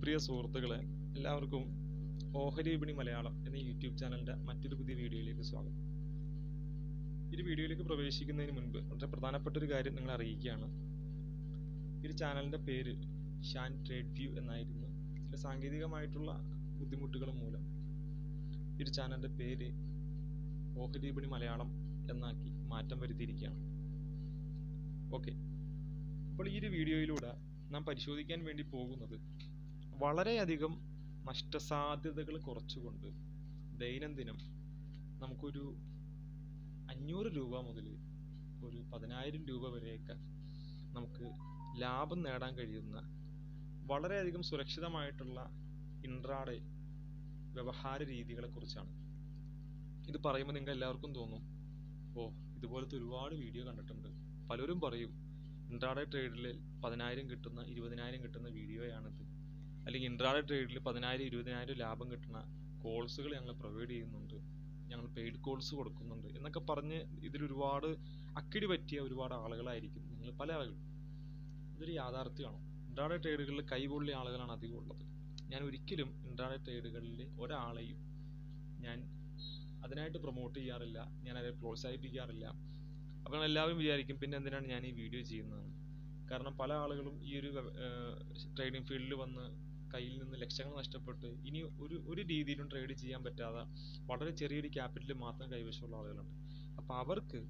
പ്രിയ സുഹൃത്തുക്കളെ എല്ലാവർക്കും ഓഹരി വിപണി മലയാളം എന്ന യൂട്യൂബ് ചാനലിൻ്റെ മറ്റൊരു പുതിയ വീഡിയോയിലേക്ക് സ്വാഗതം ഈ ഒരു വീഡിയോയിലേക്ക് പ്രവേശിക്കുന്നതിന് മുൻപ് വളരെ പ്രധാനപ്പെട്ട ഒരു കാര്യം നിങ്ങളെ അറിയിക്കുകയാണ് ഈ ഒരു ചാനലിൻ്റെ പേര് ഷാൻ ട്രേഡ് വ്യൂ എന്നായിരുന്നു ചില സാങ്കേതികമായിട്ടുള്ള ബുദ്ധിമുട്ടുകൾ മൂലം ഈ ഒരു ചാനലിൻ്റെ പേര് ഓഹരി വിപണി മലയാളം എന്നാക്കി മാറ്റം വരുത്തിയിരിക്കുകയാണ് ഓക്കെ അപ്പോൾ ഈ ഒരു വീഡിയോയിലൂടെ നാം പരിശോധിക്കാൻ വേണ്ടി പോകുന്നത് വളരെയധികം നഷ്ടസാധ്യതകൾ കുറച്ചുകൊണ്ട് ദൈനംദിനം നമുക്കൊരു അഞ്ഞൂറ് രൂപ മുതൽ ഒരു പതിനായിരം രൂപ വരെയൊക്കെ നമുക്ക് ലാഭം നേടാൻ കഴിയുന്ന വളരെയധികം സുരക്ഷിതമായിട്ടുള്ള ഇൻട്രാഡേ വ്യവഹാര രീതികളെ കുറിച്ചാണ് ഇത് പറയുമ്പോൾ നിങ്ങൾക്ക് എല്ലാവർക്കും തോന്നും ഓ ഇതുപോലത്തെ ഒരുപാട് വീഡിയോ കണ്ടിട്ടുണ്ട് പലരും പറയും ഇൻട്രാഡേ ട്രേഡിൽ പതിനായിരം കിട്ടുന്ന ഇരുപതിനായിരം കിട്ടുന്ന വീഡിയോയാണിത് അല്ലെങ്കിൽ ഇൻട്രാഡേ ട്രേഡിൽ പതിനായിരം ഇരുപതിനായിരം ലാഭം കിട്ടുന്ന കോൾസുകൾ ഞങ്ങൾ പ്രൊവൈഡ് ചെയ്യുന്നുണ്ട് ഞങ്ങൾ പെയ്ഡ് കോൾസ് കൊടുക്കുന്നുണ്ട് എന്നൊക്കെ പറഞ്ഞ് ഇതിൽ ഒരുപാട് അക്കിടി പറ്റിയ ഒരുപാട് ആളുകളായിരിക്കും നിങ്ങൾ പല ആളുകളും ഇതൊരു യാഥാർത്ഥ്യമാണ് ഇൻട്രാഡേ ട്രേഡുകളിൽ കൈപൊള്ളിയ ആളുകളാണ് അധികം ഉള്ളത് ഞാൻ ഒരിക്കലും ഇൻട്രാഡേ ട്രേഡുകളിൽ ഒരാളെയും ഞാൻ അതിനായിട്ട് പ്രൊമോട്ട് ചെയ്യാറില്ല ഞാൻ അവരെ പ്രോത്സാഹിപ്പിക്കാറില്ല അപ്പോൾ എല്ലാവരും വിചാരിക്കും പിന്നെ എന്തിനാണ് ഞാൻ ഈ വീഡിയോ ചെയ്യുന്നത് കാരണം പല ആളുകളും ഈ ഒരു ട്രേഡിംഗ് ഫീൽഡിൽ വന്ന് കയ്യിൽ നിന്ന് ലക്ഷങ്ങൾ നഷ്ടപ്പെട്ട് ഇനി ഒരു ഒരു രീതിയിലും ട്രേഡ് ചെയ്യാൻ പറ്റാതെ വളരെ ചെറിയൊരു ക്യാപിറ്റൽ മാത്രം കൈവശമുള്ള ആളുകളുണ്ട് അപ്പോൾ അവർക്ക്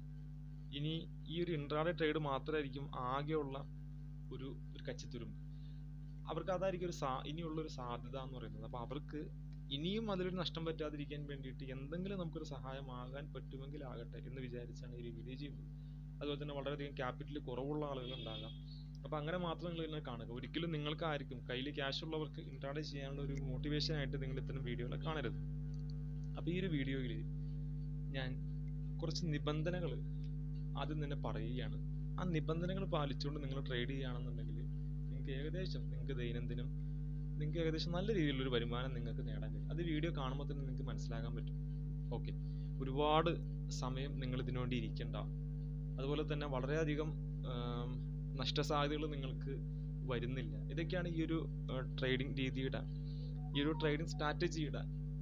ഇനി ഈ ഒരു ഇൻട്രാഡേ ട്രേഡ് മാത്രമായിരിക്കും ആകെയുള്ള ഒരു ഒരു കച്ചിത്തുരുമ്പ് അവർക്ക് അതായിരിക്കും ഒരു സാ ഇനിയുള്ള ഒരു സാധ്യത എന്ന് പറയുന്നത് അപ്പോൾ അവർക്ക് ഇനിയും അതിലൊരു നഷ്ടം പറ്റാതിരിക്കാൻ വേണ്ടിയിട്ട് എന്തെങ്കിലും നമുക്കൊരു സഹായമാകാൻ പറ്റുമെങ്കിൽ ആകട്ടെ എന്ന് വിചാരിച്ചാണ് ഈ വീഡിയോ ചെയ്യുന്നത് അതുപോലെ തന്നെ വളരെയധികം ക്യാപിറ്റൽ കുറവുള്ള ആളുകൾ ഉണ്ടാകാം അപ്പോൾ അങ്ങനെ മാത്രം നിങ്ങൾ ഇതിനെ കാണുക ഒരിക്കലും നിങ്ങൾക്ക് ആയിരിക്കും കയ്യിൽ ക്യാഷ് ഉള്ളവർക്ക് ഇൻട്രാഡേ ചെയ്യാനുള്ള ഒരു മോട്ടിവേഷൻ ആയിട്ട് നിങ്ങൾ ഇത്തരം വീഡിയോകളെ കാണരുത് അപ്പോൾ ഈ ഒരു വീഡിയോയിൽ ഞാൻ കുറച്ച് നിബന്ധനകൾ ആദ്യം തന്നെ പറയുകയാണ് ആ നിബന്ധനകൾ പാലിച്ചുകൊണ്ട് നിങ്ങൾ ട്രേഡ് ചെയ്യുകയാണെന്നുണ്ടെങ്കിൽ നിങ്ങൾക്ക് ഏകദേശം നിങ്ങൾക്ക് ദൈനംദിനം നിങ്ങൾക്ക് ഏകദേശം നല്ല രീതിയിലുള്ളൊരു വരുമാനം നിങ്ങൾക്ക് നേടാൻ കഴിയും അത് വീഡിയോ കാണുമ്പോൾ തന്നെ നിങ്ങൾക്ക് മനസ്സിലാക്കാൻ പറ്റും ഓക്കെ ഒരുപാട് സമയം നിങ്ങൾ ഇതിനു വേണ്ടി ഇരിക്കേണ്ട അതുപോലെ തന്നെ വളരെയധികം നഷ്ടസാധ്യതകൾ നിങ്ങൾക്ക് വരുന്നില്ല ഇതൊക്കെയാണ് ഈ ഒരു ട്രേഡിംഗ് രീതിയുടെ ഈ ഒരു ട്രേഡിംഗ് സ്ട്രാറ്റജിയുടെ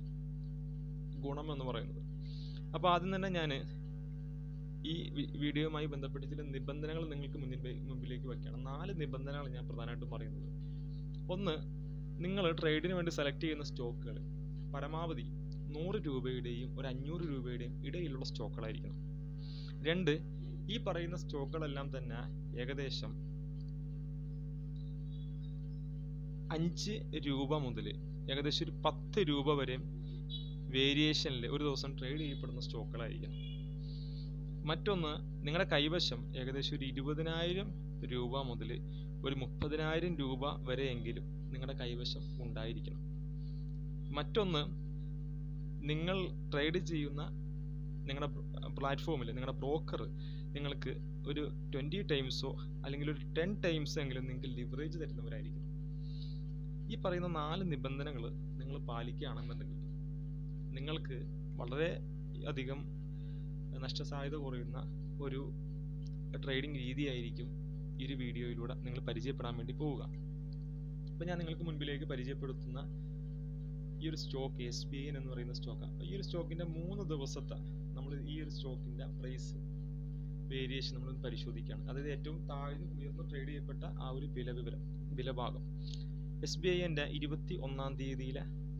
ഗുണം എന്ന് പറയുന്നത് അപ്പോൾ ആദ്യം തന്നെ ഞാൻ ഈ വീഡിയോയുമായി ബന്ധപ്പെട്ട് ചില നിബന്ധനകൾ നിങ്ങൾക്ക് മുന്നിൽ മുമ്പിലേക്ക് വെക്കണം നാല് നിബന്ധനകൾ ഞാൻ പ്രധാനമായിട്ടും പറയുന്നത് ഒന്ന് നിങ്ങൾ ട്രേഡിന് വേണ്ടി സെലക്ട് ചെയ്യുന്ന സ്റ്റോക്കുകൾ പരമാവധി നൂറ് രൂപയുടെയും ഒരു അഞ്ഞൂറ് രൂപയുടെയും ഇടയിലുള്ള സ്റ്റോക്കുകളായിരിക്കണം രണ്ട് ഈ പറയുന്ന സ്റ്റോക്കുകളെല്ലാം തന്നെ ഏകദേശം അഞ്ച് രൂപ മുതൽ ഏകദേശം ഒരു പത്ത് രൂപ വരെ വേരിയേഷനിൽ ഒരു ദിവസം ട്രേഡ് ചെയ്യപ്പെടുന്ന സ്റ്റോക്കുകളായിരിക്കണം മറ്റൊന്ന് നിങ്ങളുടെ കൈവശം ഏകദേശം ഒരു ഇരുപതിനായിരം രൂപ മുതൽ ഒരു മുപ്പതിനായിരം രൂപ വരെയെങ്കിലും നിങ്ങളുടെ കൈവശം ഉണ്ടായിരിക്കണം മറ്റൊന്ന് നിങ്ങൾ ട്രേഡ് ചെയ്യുന്ന നിങ്ങളുടെ പ്ലാറ്റ്ഫോമിൽ നിങ്ങളുടെ ബ്രോക്കർ നിങ്ങൾക്ക് ഒരു ട്വൻറ്റി ടൈംസോ അല്ലെങ്കിൽ ഒരു ടെൻ ടൈംസോ എങ്കിലും നിങ്ങൾക്ക് ലിവറേജ് തരുന്നവരായിരിക്കണം ഈ പറയുന്ന നാല് നിബന്ധനകൾ നിങ്ങൾ പാലിക്കുകയാണെന്നുണ്ടെങ്കിൽ നിങ്ങൾക്ക് വളരെ അധികം നഷ്ടസാധ്യത കുറയുന്ന ഒരു ട്രേഡിംഗ് രീതിയായിരിക്കും ഈ ഒരു വീഡിയോയിലൂടെ നിങ്ങൾ പരിചയപ്പെടാൻ വേണ്ടി പോവുക അപ്പോൾ ഞാൻ നിങ്ങൾക്ക് മുൻപിലേക്ക് പരിചയപ്പെടുത്തുന്ന ഈ ഒരു സ്റ്റോക്ക് എസ് ബി ഐ എന്ന് പറയുന്ന സ്റ്റോക്കാണ് ഈ ഒരു സ്റ്റോക്കിൻ്റെ മൂന്ന് ദിവസത്തെ നമ്മൾ ഈ ഒരു സ്റ്റോക്കിൻ്റെ പ്രൈസ് വേരിയേഷൻ നമ്മൾ പരിശോധിക്കുകയാണ് അതായത് ഏറ്റവും താഴ്ന്ന് ഉയർന്ന് ട്രേഡ് ചെയ്യപ്പെട്ട ആ ഒരു വില വിവരം വിലഭാഗം എസ് ബി ഐൻ്റെ ഇരുപത്തി ഒന്നാം തീയതിയിലെ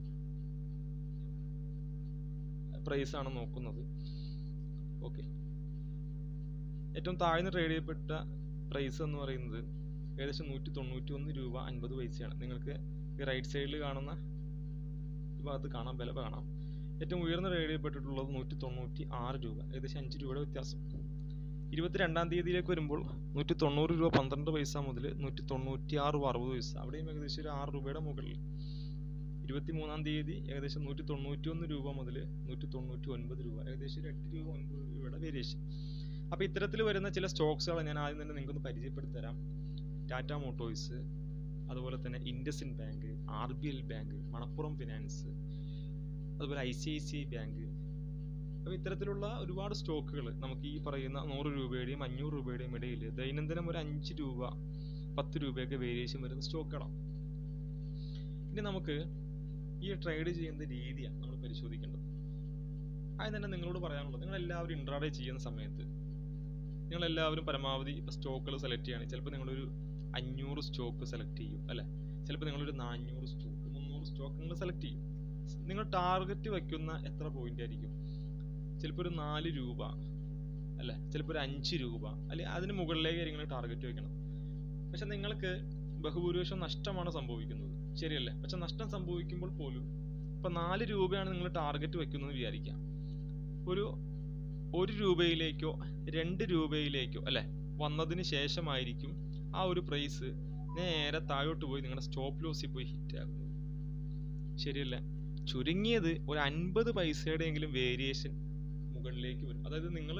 പ്രൈസാണ് നോക്കുന്നത് ഓക്കെ ഏറ്റവും താഴ്ന്ന് ട്രേഡ് ചെയ്യപ്പെട്ട പ്രൈസ് എന്ന് പറയുന്നത് ഏകദേശം നൂറ്റി തൊണ്ണൂറ്റി ഒന്ന് രൂപ അൻപത് പൈസയാണ് നിങ്ങൾക്ക് ഈ റൈറ്റ് സൈഡിൽ കാണുന്ന ഈ ഭാഗത്ത് കാണാം വില കാണാം ഏറ്റവും ഉയർന്ന ട്രേഡ് ചെയ്യപ്പെട്ടിട്ടുള്ളത് നൂറ്റി തൊണ്ണൂറ്റി ആറ് രൂപ ഏകദേശം അഞ്ച് രൂപയുടെ വ്യത്യാസം ഇരുപത്തിരണ്ടാം തീയതിയിലേക്ക് വരുമ്പോൾ നൂറ്റി തൊണ്ണൂറ് രൂപ പന്ത്രണ്ട് പൈസ മുതൽ നൂറ്റി തൊണ്ണൂറ്റി ആറ് രൂപ അറുപത് പൈസ അവിടെയും ഏകദേശം ഒരു ആറ് രൂപയുടെ മുകളിൽ ഇരുപത്തി മൂന്നാം തീയതി ഏകദേശം നൂറ്റി തൊണ്ണൂറ്റി ഒന്ന് രൂപ മുതൽ നൂറ്റി തൊണ്ണൂറ്റി ഒൻപത് രൂപ ഏകദേശം ഒരു എട്ട് രൂപ ഒൻപത് രൂപയുടെ വേരിയേഷൻ അപ്പോൾ ഇത്തരത്തിൽ വരുന്ന ചില സ്റ്റോക്സുകൾ ഞാൻ ആദ്യം തന്നെ നിങ്ങൾക്കൊന്ന് പരിചയപ്പെടുത്തി തരാം ടാറ്റ മോട്ടോഴ്സ് അതുപോലെ തന്നെ IndusInd bank R B L bank Manappuram finance അതുപോലെ I C I C I bank അപ്പോൾ ഇത്തരത്തിലുള്ള ഒരുപാട് സ്റ്റോക്കുകൾ നമുക്ക് ഈ പറയുന്ന നൂറ് രൂപയുടെയും അഞ്ഞൂറ് രൂപയുടെയും ഇടയിൽ ദൈനംദിനം ഒരു അഞ്ച് രൂപ പത്ത് രൂപയൊക്കെ വേരിയേഷൻ വരുന്ന സ്റ്റോക്കുകളാണ് ഇനി നമുക്ക് ഈ ട്രേഡ് ചെയ്യുന്ന രീതിയാണ് നമ്മൾ പരിശോധിക്കേണ്ടത് ആദ്യം തന്നെ നിങ്ങളോട് പറയാനുള്ളത് നിങ്ങൾ എല്ലാവരും ഇൻട്രാഡേ ചെയ്യുന്ന സമയത്ത് നിങ്ങൾ എല്ലാവരും പരമാവധി സ്റ്റോക്കുകൾ സെലക്ട് ചെയ്യുകയാണ് ചിലപ്പോൾ നിങ്ങളൊരു അഞ്ഞൂറ് സ്റ്റോക്ക് സെലക്ട് ചെയ്യും അല്ലേ ചിലപ്പോൾ നിങ്ങളൊരു നാനൂറ് സ്റ്റോക്ക് മുന്നൂറ് സ്റ്റോക്ക് നിങ്ങൾ സെലക്ട് ചെയ്യും നിങ്ങൾ ടാർഗറ്റ് വയ്ക്കുന്ന എത്ര പോയിന്റ് ആയിരിക്കും ചിലപ്പോൾ ഒരു നാല് രൂപ അല്ലേ ചിലപ്പോൾ ഒരു അഞ്ച് രൂപ അല്ലെങ്കിൽ അതിന് മുകളിലേക്ക് നിങ്ങൾ ടാർഗറ്റ് വെക്കണം പക്ഷെ നിങ്ങൾക്ക് ബഹുഭൂരിപക്ഷം നഷ്ടമാണ് സംഭവിക്കുന്നത് ശരിയല്ലേ പക്ഷെ നഷ്ടം സംഭവിക്കുമ്പോൾ പോലും ഇപ്പൊ നാല് രൂപയാണ് നിങ്ങൾ ടാർഗറ്റ് വെക്കുന്നത് വിചാരിക്കാം ഒരു ഒരു രൂപയിലേക്കോ രണ്ട് രൂപയിലേക്കോ അല്ലെ വന്നതിന് ശേഷമായിരിക്കും ആ ഒരു പ്രൈസ് നേരെ താഴോട്ട് പോയി നിങ്ങളുടെ സ്റ്റോപ്പ് ലോസിൽ പോയി ഹിറ്റ് ആകുന്നത് ശരിയല്ലേ ചുരുങ്ങിയത് ഒരു അൻപത് പൈസയുടെയെങ്കിലും വേരിയേഷൻ മുകളിലേക്ക് വരും അതായത് നിങ്ങൾ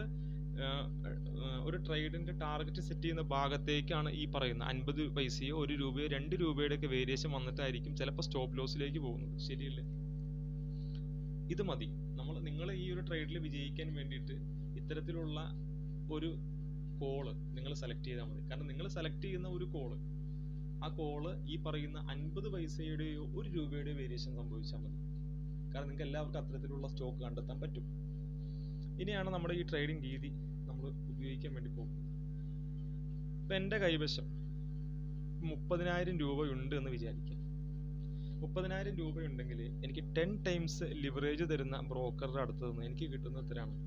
ഒരു ട്രേഡിന്റെ ടാർഗറ്റ് സെറ്റ് ചെയ്യുന്ന ഭാഗത്തേക്കാണ് ഈ പറയുന്ന അൻപത് പൈസയോ ഒരു രൂപയോ രണ്ട് രൂപയുടെ ഒക്കെ വേരിയേഷൻ വന്നിട്ടായിരിക്കും ചിലപ്പോൾ സ്റ്റോപ്പ് ലോസിലേക്ക് പോകുന്നത് ശരിയല്ലേ ഇത് മതി നമ്മൾ നിങ്ങൾ ഈ ഒരു ട്രേഡിൽ വിജയിക്കാൻ വേണ്ടിയിട്ട് ഇത്തരത്തിലുള്ള ഒരു കോള് നിങ്ങൾ സെലക്ട് ചെയ്താൽ മതി കാരണം നിങ്ങൾ സെലക്ട് ചെയ്യുന്ന ഒരു കോള് ആ കോള് ഈ പറയുന്ന അൻപത് പൈസയുടെയോ ഒരു രൂപയുടെയോ വേരിയേഷൻ സംഭവിച്ചാൽ മതി കാരണം നിങ്ങൾക്ക് എല്ലാവർക്കും അത്തരത്തിലുള്ള സ്റ്റോക്ക് കണ്ടെത്താൻ പറ്റും ഇനിയാണ് നമ്മുടെ ഈ ട്രേഡിംഗ് രീതി നമ്മൾ ഉപയോഗിക്കാൻ വേണ്ടി പോകുന്നത് ഇപ്പം എൻ്റെ കൈവശം മുപ്പതിനായിരം രൂപയുണ്ട് എന്ന് വിചാരിക്കാം മുപ്പതിനായിരം രൂപയുണ്ടെങ്കിൽ എനിക്ക് ടെൻ ടൈംസ് ലിവറേജ് തരുന്ന ബ്രോക്കറുടെ അടുത്ത് നിന്ന് എനിക്ക് കിട്ടുന്ന എത്രയാണ്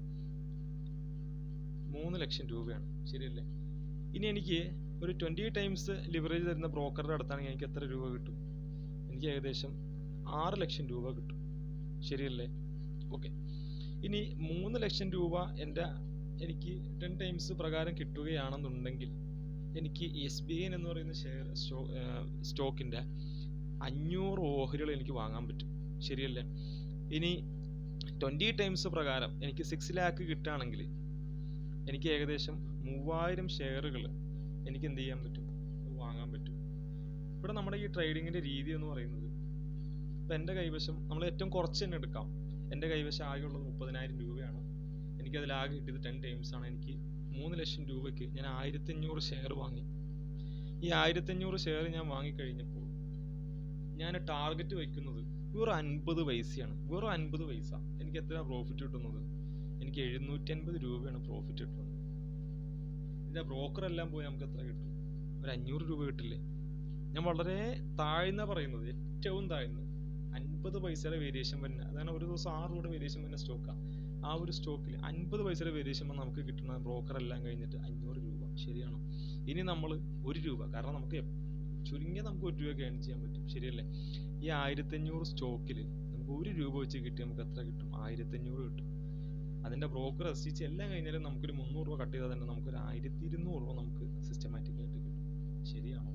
മൂന്ന് ലക്ഷം രൂപയാണ് ശരിയല്ലേ ഇനി എനിക്ക് ഒരു ട്വൻറ്റി ടൈംസ് ലിവറേജ് തരുന്ന ബ്രോക്കറുടെ അടുത്താണെങ്കിൽ എനിക്ക് എത്ര രൂപ കിട്ടും എനിക്ക് ഏകദേശം ആറ് ലക്ഷം രൂപ കിട്ടും ശരിയല്ലേ ഓക്കെ ഇനി മൂന്ന് ലക്ഷം രൂപ എൻ്റെ എനിക്ക് ടെൻ ടൈംസ് പ്രകാരം കിട്ടുകയാണെന്നുണ്ടെങ്കിൽ എനിക്ക് എസ് ബി ഐ എന്ന് പറയുന്ന ഷെയർ സ്റ്റോക്കിൻ്റെ അഞ്ഞൂറ് ഓഹരികൾ എനിക്ക് വാങ്ങാൻ പറ്റും ശരിയല്ലേ ഇനി ട്വൻറ്റി ടൈംസ് പ്രകാരം എനിക്ക് സിക്സ് ലാക്ക് കിട്ടുകയാണെങ്കിൽ എനിക്ക് ഏകദേശം മൂവായിരം ഷെയറുകൾ എനിക്ക് എന്ത് ചെയ്യാൻ പറ്റും വാങ്ങാൻ പറ്റും ഇവിടെ നമ്മുടെ ഈ ട്രേഡിങ്ങിൻ്റെ രീതി എന്ന് പറയുന്നത് ഇപ്പം എൻ്റെ കൈവശം നമ്മൾ ഏറ്റവും കുറച്ച് തന്നെ എടുക്കാം എൻ്റെ കൈവശം ആകെയുള്ളത് മുപ്പതിനായിരം രൂപയാണ് എനിക്കതിൽ ആകെ കിട്ടിയത് ടെൻ ടൈംസ് ആണ് എനിക്ക് മൂന്ന് ലക്ഷം രൂപയ്ക്ക് ഞാൻ ആയിരത്തി അഞ്ഞൂറ് ഷെയർ വാങ്ങി ഈ ആയിരത്തി അഞ്ഞൂറ് ഷെയർ ഞാൻ വാങ്ങിക്കഴിഞ്ഞപ്പോൾ ഞാൻ ടാർഗറ്റ് വയ്ക്കുന്നത് വെറും അൻപത് പൈസയാണ് വെറും അൻപത് പൈസ എനിക്ക് എത്ര പ്രോഫിറ്റ് കിട്ടുന്നത് എനിക്ക് എഴുന്നൂറ്റി അൻപത് രൂപയാണ് പ്രോഫിറ്റ് കിട്ടുന്നത് ഇതിന്റെ ബ്രോക്കർ എല്ലാം പോയി നമുക്ക് എത്ര കിട്ടും ഒരു അഞ്ഞൂറ് രൂപ കിട്ടില്ലേ ഞാൻ വളരെ താഴ്ന്ന പറയുന്നത് ഏറ്റവും താഴ്ന്ന അൻപത് പൈസയുടെ വേരിയേഷൻ വരുന്ന അതാണ് ഒരു ദിവസം ആറ് രൂപയുടെ വേരിയേഷൻ വരുന്ന സ്റ്റോക്കാണ് ആ ഒരു സ്റ്റോക്കിൽ അൻപത് പൈസയുടെ വേരിയേഷൻ വന്ന് നമുക്ക് കിട്ടുന്ന ബ്രോക്കർ എല്ലാം കഴിഞ്ഞിട്ട് അഞ്ഞൂറ് രൂപ ശരിയാണോ ഇനി നമ്മൾ ഒരു രൂപ കാരണം നമുക്ക് ചുരുങ്ങിയ നമുക്ക് ഒരു രൂപ ഏൺ ചെയ്യാൻ പറ്റും ശരിയല്ലേ ഈ ആയിരത്തഞ്ഞൂറ് സ്റ്റോക്കിൽ നമുക്ക് ഒരു രൂപ വെച്ച് കിട്ടി നമുക്ക് എത്ര കിട്ടും ആയിരത്തഞ്ഞൂറ് കിട്ടും അതിന്റെ ബ്രോക്കർ എസ്റ്റിച്ച് എല്ലാം കഴിഞ്ഞാലും നമുക്കൊരു മുന്നൂറ് രൂപ കട്ട് ചെയ്താൽ തന്നെ നമുക്കൊരു ആയിരത്തി ഇരുന്നൂറ് രൂപ നമുക്ക് സിസ്റ്റമാറ്റിക് ആയിട്ട് കിട്ടും ശരിയാണോ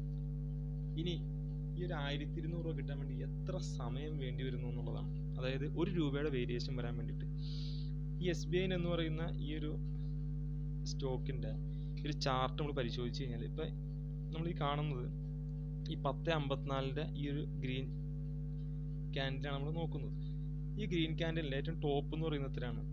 ഇനി ഈ ഒരു ആയിരത്തി ഇരുന്നൂറ് രൂപ കിട്ടാൻ വേണ്ടി എത്ര സമയം വേണ്ടി വരുന്നു എന്നുള്ളതാണ് അതായത് ഒരു രൂപയുടെ വേരിയേഷൻ വരാൻ വേണ്ടിയിട്ട് ഈ എസ് ബി ഐ എന്ന് പറയുന്ന ഈ ഒരു സ്റ്റോക്കിന്റെ ഒരു ചാർട്ട് നമ്മൾ പരിശോധിച്ച് കഴിഞ്ഞാൽ ഇപ്പൊ നമ്മൾ ഈ കാണുന്നത് ഈ പത്ത് അമ്പത്തിനാലിന്റെ ഈ ഒരു ഗ്രീൻ ക്യാൻഡിലാണ് നമ്മൾ നോക്കുന്നത് ഈ ഗ്രീൻ ക്യാൻഡിലിന്റെ ഏറ്റവും ടോപ്പ് എന്ന് പറയുന്നത് എത്രയാണ്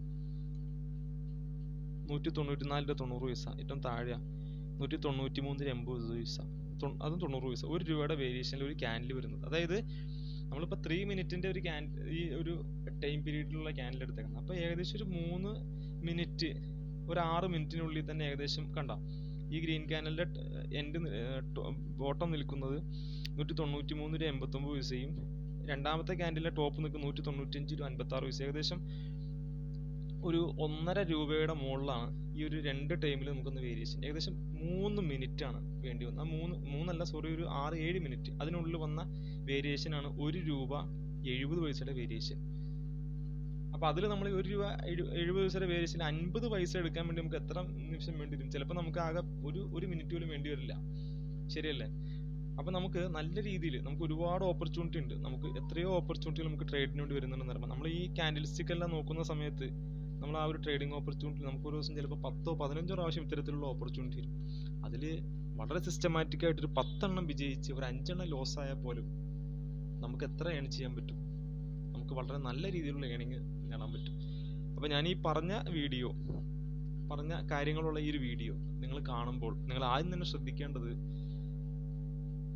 നൂറ്റി തൊണ്ണൂറ്റി നാലിന്റെ തൊണ്ണൂറ് പൈസ ഏറ്റവും താഴെ നൂറ്റി തൊണ്ണൂറ്റി മൂന്നിന് എൺപത് പൈസ അതും തൊണ്ണൂറ് പൈസ ഒരു രൂപയുടെ വേരിയേഷനിൽ ഒരു ക്യാൻഡിൽ വരുന്നത് അതായത് നമ്മളിപ്പോൾ ത്രീ മിനിറ്റിന്റെ ഒരു ക്യാൻ ഈ ഒരു ടൈം പീരീഡിലുള്ള ക്യാൻഡിൽ എടുത്തേക്കുന്നത് അപ്പോൾ ഏകദേശം ഒരു മൂന്ന് മിനിറ്റ് ഒരു ആറ് മിനിറ്റിനുള്ളിൽ തന്നെ ഏകദേശം കണ്ട ഈ ഗ്രീൻ ക്യാനലിന്റെ എൻഡ് ബോട്ടം നിൽക്കുന്നത് നൂറ്റി തൊണ്ണൂറ്റി മൂന്ന് രൂപ എൺപത്തൊമ്പത് പൈസയും രണ്ടാമത്തെ ക്യാൻഡിലെ ടോപ്പ് നിൽക്കുന്ന നൂറ്റി തൊണ്ണൂറ്റഞ്ച് രൂപ അൻപത്തി ആറ് പൈസ ഏകദേശം ഒരു ഒന്നര രൂപയുടെ മുകളിലാണ് ഈ ഒരു രണ്ട് ടൈമിൽ നമുക്കൊന്ന് വേരിയേഷൻ ഏകദേശം മൂന്ന് മിനിറ്റ് ആണ് വേണ്ടി വന്നത് ആ മൂന്ന് മൂന്നല്ല സോറി ഒരു ആറ് ഏഴ് മിനിറ്റ് അതിനുള്ളിൽ വന്ന വേരിയേഷൻ ആണ് ഒരു രൂപ എഴുപത് പൈസയുടെ വേരിയേഷൻ അപ്പൊ അതിൽ നമ്മൾ ഒരു രൂപ എഴുപത് പൈസയുടെ വേരിയേഷൻ അൻപത് പൈസ എടുക്കാൻ വേണ്ടി നമുക്ക് എത്ര നിമിഷം വേണ്ടി വരും ചിലപ്പോൾ നമുക്ക് ആകെ ഒരു ഒരു മിനിറ്റ് പോലും വേണ്ടി വരില്ല ശരിയല്ലേ അപ്പൊ നമുക്ക് നല്ല രീതിയിൽ നമുക്ക് ഒരുപാട് ഓപ്പർച്യൂണിറ്റി ഉണ്ട് നമുക്ക് എത്രയോ ഓപ്പർച്യൂണിറ്റികൾ നമുക്ക് ട്രേഡിന് വേണ്ടി വരുന്നുണ്ടെന്ന് പറയുമ്പോൾ നമ്മൾ ഈ ക്യാൻഡിൽ സ്റ്റിക്ക് എല്ലാം നോക്കുന്ന സമയത്ത് നമ്മൾ ആ ഒരു ട്രേഡിംഗ് ഓപ്പർച്യൂണിറ്റി നമുക്ക് ഒരു ദിവസം ചിലപ്പോൾ പത്തോ പതിനഞ്ചോ പ്രാവശ്യം ഇത്തരത്തിലുള്ള ഓപ്പർച്യൂണിറ്റി വരും അതിൽ വളരെ സിസ്റ്റമാറ്റിക് ആയിട്ട് ഒരു പത്തെണ്ണം വിജയിച്ച് ഒരു അഞ്ചെണ്ണം ലോസ് ആയാൽ പോലും നമുക്ക് എത്ര ഏൺ ചെയ്യാൻ പറ്റും നമുക്ക് വളരെ നല്ല രീതിയിലുള്ള ഏണിങ് നേടാൻ പറ്റും അപ്പോൾ ഞാൻ ഈ പറഞ്ഞ വീഡിയോ പറഞ്ഞ കാര്യങ്ങളുള്ള ഈ ഒരു വീഡിയോ നിങ്ങൾ കാണുമ്പോൾ നിങ്ങൾ ആദ്യം തന്നെ ശ്രദ്ധിക്കേണ്ടത്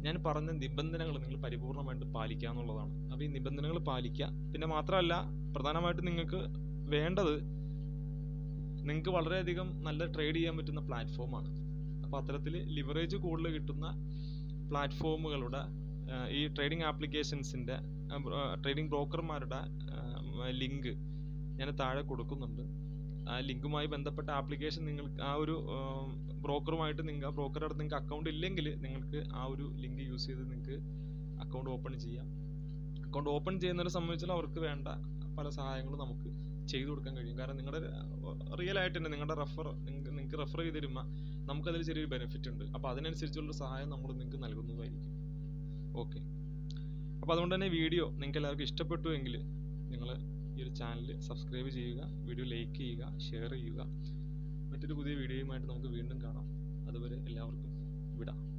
ഞാൻ പറഞ്ഞ നിബന്ധനകൾ നിങ്ങൾ പരിപൂർണമായിട്ട് പാലിക്കുക എന്നുള്ളതാണ് അപ്പോൾ ഈ നിബന്ധനകൾ പാലിക്കുക പിന്നെ മാത്രമല്ല പ്രധാനമായിട്ടും നിങ്ങൾക്ക് വേണ്ടത് നിങ്ങൾക്ക് വളരെയധികം നല്ല ട്രേഡ് ചെയ്യാൻ പറ്റുന്ന പ്ലാറ്റ്ഫോമാണ് അപ്പോൾ അത്തരത്തിൽ ലിവറേജ് കൂടുതൽ കിട്ടുന്ന പ്ലാറ്റ്ഫോമുകളുടെ ഈ ട്രേഡിംഗ് ആപ്ലിക്കേഷൻസിൻ്റെ ട്രേഡിംഗ് ബ്രോക്കർമാരുടെ ലിങ്ക് ഞാൻ താഴെ കൊടുക്കുന്നുണ്ട് ആ ലിങ്കുമായി ബന്ധപ്പെട്ട ആപ്ലിക്കേഷൻ നിങ്ങൾക്ക് ആ ഒരു ബ്രോക്കറുമായിട്ട് നിങ്ങൾ ആ ബ്രോക്കറുടെ അടുത്ത് നിങ്ങൾക്ക് അക്കൗണ്ട് ഇല്ലെങ്കിൽ നിങ്ങൾക്ക് ആ ഒരു ലിങ്ക് യൂസ് ചെയ്ത് നിങ്ങൾക്ക് അക്കൗണ്ട് ഓപ്പൺ ചെയ്യാം അക്കൗണ്ട് ഓപ്പൺ ചെയ്യുന്നവരെ സംബന്ധിച്ചാൽ അവർക്ക് വേണ്ട പല സഹായങ്ങളും നമുക്ക് ചെയ്തു കൊടുക്കാൻ കഴിയും കാരണം നിങ്ങളുടെ റിയൽ ആയിട്ട് തന്നെ നിങ്ങളുടെ റെഫർ നിങ്ങൾക്ക് നിങ്ങൾക്ക് റെഫർ ചെയ്ത് തരുമ്പോൾ നമുക്കതിൽ ചെറിയൊരു ബെനിഫിറ്റ് ഉണ്ട് അപ്പോൾ അതിനനുസരിച്ചുള്ള സഹായം നമ്മൾ നിങ്ങൾക്ക് നൽകുന്നതായിരിക്കും ഓക്കെ അപ്പോൾ അതുകൊണ്ട് തന്നെ വീഡിയോ നിങ്ങൾക്ക് എല്ലാവർക്കും ഇഷ്ടപ്പെട്ടു എങ്കിൽ നിങ്ങൾ ഈ ഒരു ചാനൽ സബ്സ്ക്രൈബ് ചെയ്യുക വീഡിയോ ലൈക്ക് ചെയ്യുക ഷെയർ ചെയ്യുക മറ്റൊരു പുതിയ വീഡിയോയുമായിട്ട് നമുക്ക് വീണ്ടും കാണാം അതുവരെ എല്ലാവർക്കും വിടാം